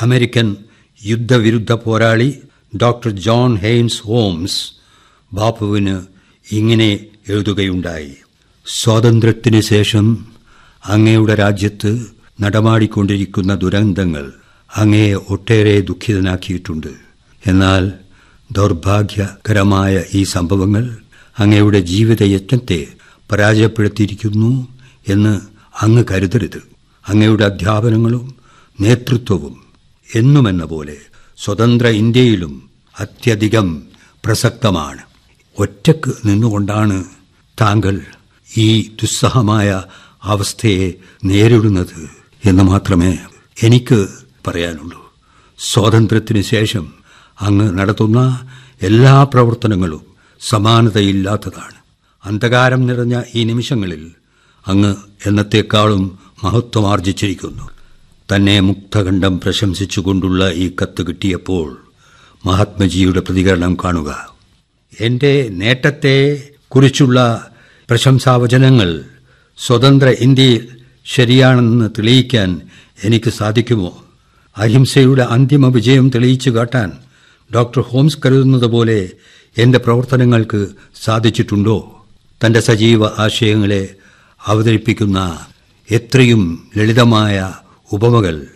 American യുദ്ധവിരുദ്ധ പോരാളി doctor John Haynes Holmes ബാപ്പുവിന് ഇങ്ങനെ എഴുതുകയുണ്ടായി സ്വാതന്ത്ര്യത്തിന് ശേഷം അങ്ങയുടെ രാജ്യത്ത് നടമാടിക്കൊണ്ടിരിക്കുന്ന ദുരന്തങ്ങൾ അങ്ങയെ ഒട്ടേറെ ദുഃഖിതനാക്കിയിട്ടുണ്ട് എന്നാൽ ദൗർഭാഗ്യകരമായ ഈ സംഭവങ്ങൾ അങ്ങയുടെ ജീവിതയജ്ഞത്തെ പരാജയപ്പെടുത്തിയിരിക്കുന്നു എന്ന് അങ്ങ് കരുതരുത് അങ്ങയുടെ അധ്യാപനങ്ങളും നേതൃത്വവും എന്നുമെന്ന പോലെ സ്വതന്ത്ര ഇന്ത്യയിലും അത്യധികം പ്രസക്തമാണ് ഒറ്റക്ക് നിന്നുകൊണ്ടാണ് താങ്കൾ ഈ ദുസ്സഹമായ അവസ്ഥയെ നേരിടുന്നത് എന്ന് മാത്രമേ എനിക്ക് പറയാനുള്ളൂ സ്വാതന്ത്ര്യത്തിന് ശേഷം അങ്ങ് നടത്തുന്ന എല്ലാ പ്രവർത്തനങ്ങളും സമാനതയില്ലാത്തതാണ് അന്ധകാരം നിറഞ്ഞ ഈ നിമിഷങ്ങളിൽ അങ്ങ് എന്നത്തേക്കാളും മഹത്വമാർജിച്ചിരിക്കുന്നു തന്നെ മുക്തകണ്ഠം പ്രശംസിച്ചുകൊണ്ടുള്ള ഈ കത്ത് കിട്ടിയപ്പോൾ മഹാത്മജിയുടെ പ്രതികരണം കാണുക എന്റെ നേട്ടത്തെ കുറിച്ചുള്ള പ്രശംസാവചനങ്ങൾ സ്വതന്ത്ര ഇന്ത്യയിൽ ശരിയാണെന്ന് തെളിയിക്കാൻ എനിക്ക് സാധിക്കുമോ അഹിംസയുടെ അന്തിമ വിജയം തെളിയിച്ചു കാട്ടാൻ ഡോക്ടർ ഹോംസ് കരുതുന്നത് പോലെ എന്റെ പ്രവർത്തനങ്ങൾക്ക് സാധിച്ചിട്ടുണ്ടോ തന്റെ സജീവ ആശയങ്ങളെ അവതരിപ്പിക്കുന്ന എത്രയും ലളിതമായ ഉപമകൾ